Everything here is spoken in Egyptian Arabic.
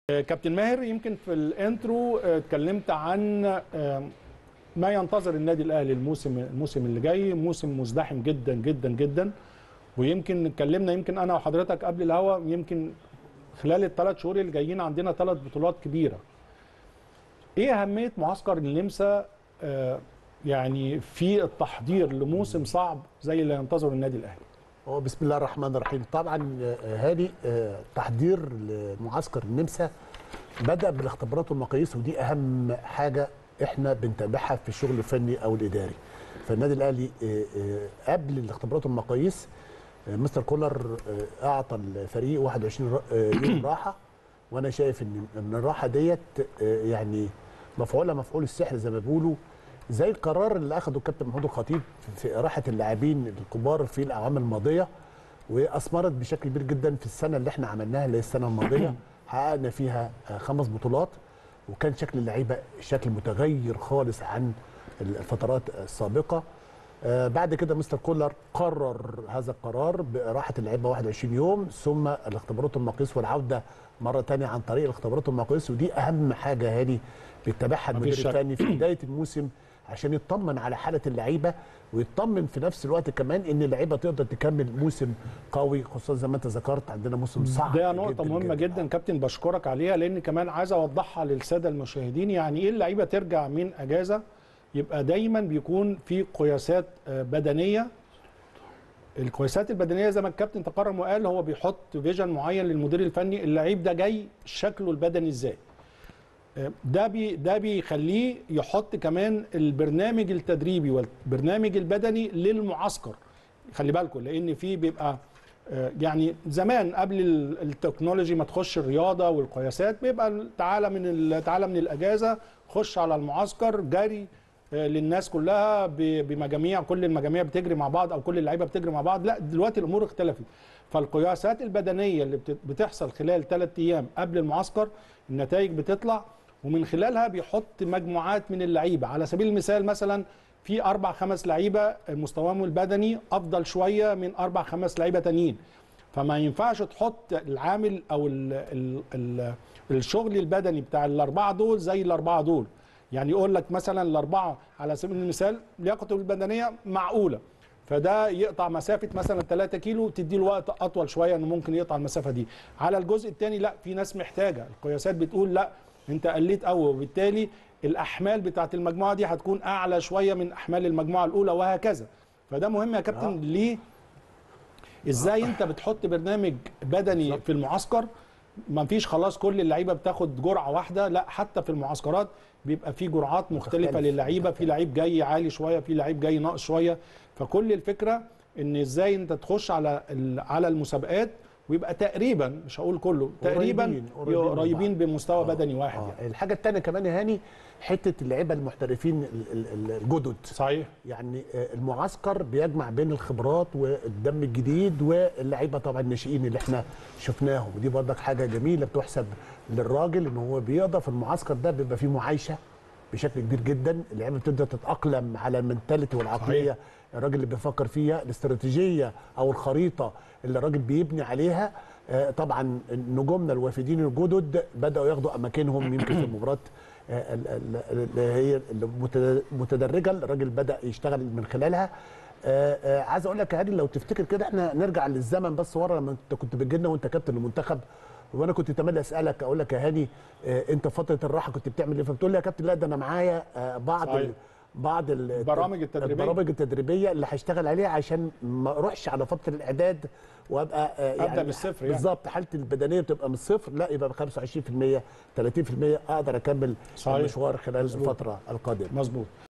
كابتن ماهر يمكن في الانترو اتكلمت عن ما ينتظر النادي الاهلي الموسم الموسم اللي جاي موسم مزدحم جدا جدا جدا ويمكن اتكلمنا يمكن انا وحضرتك قبل الهوا يمكن خلال الثلاث شهور اللي جايين عندنا ثلاث بطولات كبيره ايه اهميه معسكر النمسا يعني في التحضير لموسم صعب زي اللي ينتظره النادي الاهلي هو بسم الله الرحمن الرحيم طبعا هادي تحضير لمعسكر النمسا بدا بالاختبارات والمقاييس ودي اهم حاجه احنا بنتابعها في الشغل الفني او الاداري فالنادي الاهلي قبل الاختبارات والمقاييس مستر كولر اعطى الفريق 21 يوم راحه وانا شايف ان ان الراحه ديت يعني مفعوله مفعول السحر زي ما بيقولوا زي القرار اللي اخده الكابتن محمود الخطيب في راحه اللاعبين الكبار في الاعوام الماضيه واثمرت بشكل كبير جدا في السنه اللي احنا عملناها اللي هي السنه الماضيه حققنا فيها خمس بطولات وكان شكل اللعيبه شكل متغير خالص عن الفترات السابقه آه بعد كده مستر كولر قرر هذا القرار براحه اللعيبه 21 يوم ثم الاختبارات والمقاييس والعوده مره ثانيه عن طريق الاختبارات والمقاييس ودي اهم حاجه هذه بيتابعها المدير الفني في بدايه الموسم عشان يطمن على حاله اللعيبه ويطمن في نفس الوقت كمان ان اللعيبه تقدر تكمل موسم قوي خصوصا زي ما انت ذكرت عندنا موسم صعب ده نقطه جداً مهمه جدا, جدا كابتن بشكرك عليها لان كمان عايز اوضحها للساده المشاهدين يعني ايه اللعيبه ترجع من اجازه يبقى دايما بيكون في قياسات بدنيه القياسات البدنيه زي ما الكابتن تقرم وقال هو بيحط فيجن معين للمدير الفني اللعيب ده جاي شكله البدني ازاي ده بي ده بيخليه يحط كمان البرنامج التدريبي والبرنامج البدني للمعسكر خلي بالكم لان في بيبقى يعني زمان قبل التكنولوجي ما تخش الرياضه والقياسات بيبقى تعالى من تعالى من الاجازه خش على المعسكر جري للناس كلها بمجاميع كل المجاميع بتجري مع بعض او كل اللعيبه بتجري مع بعض لا دلوقتي الامور اختلفت فالقياسات البدنيه اللي بتحصل خلال ثلاث ايام قبل المعسكر النتائج بتطلع ومن خلالها بيحط مجموعات من اللعيبه على سبيل المثال مثلا في اربع خمس لعيبه مستواهم البدني افضل شويه من اربع خمس لعيبه تانيين فما ينفعش تحط العامل او ال ال ال الشغل البدني بتاع الاربعه دول زي الاربعه دول يعني يقول لك مثلا الاربعه على سبيل المثال لياقته البدنيه معقوله فده يقطع مسافه مثلا 3 كيلو تدي له وقت اطول شويه انه ممكن يقطع المسافه دي على الجزء الثاني لا في ناس محتاجه القياسات بتقول لا انت قليت قوي وبالتالي الاحمال بتاعت المجموعه دي هتكون اعلى شويه من احمال المجموعه الاولى وهكذا فده مهم يا كابتن آه. ليه ازاي انت بتحط برنامج بدني في المعسكر ما فيش خلاص كل اللعيبه بتاخد جرعه واحده لا حتى في المعسكرات بيبقى في جرعات مختلفه مختلف. للعيبه في لعيب جاي عالي شويه في لعيب جاي ناقص شويه فكل الفكره ان ازاي انت تخش على على المسابقات ويبقى تقريبا مش هقول كله تقريبا قريبين, قريبين, قريبين بمستوى آه بدني واحد آه يعني. الحاجه الثانيه كمان يا هاني حته اللعيبه المحترفين الجدد صحيح يعني المعسكر بيجمع بين الخبرات والدم الجديد واللعيبه طبعا الناشئين اللي احنا شفناهم ودي برضك حاجه جميله بتحسب للراجل ان هو بيقدر في المعسكر ده بيبقى فيه معايشه بشكل كبير جدا اللعيبه بتبدا تتاقلم على المنتاليتي والعقليه صحيح. الراجل اللي بيفكر فيها الاستراتيجيه او الخريطه اللي الراجل بيبني عليها طبعا نجومنا الوافدين الجدد بداوا ياخدوا اماكنهم يمكن في المباراه اللي هي المتدرجه الراجل بدا يشتغل من خلالها عايز اقول لك يا هادي لو تفتكر كده احنا نرجع للزمن بس ورا لما انت كنت بتجي لنا وانت كابتن المنتخب وانا كنت تملي اسالك اقول لك يا هاني انت فتره الراحه كنت بتعمل ايه فبتقول لي يا كابتن لا ده انا معايا بعض صحيح. بعض البرامج التدريبيه البرامج التدريبيه اللي هشتغل عليها عشان ما اروحش على فتره الاعداد وابقى يعني ابدا من الصفر يعني بالظبط حالتي البدنيه بتبقى من الصفر لا يبقى ب 25% 30% اقدر اكمل المشوار خلال الفتره القادمه مظبوط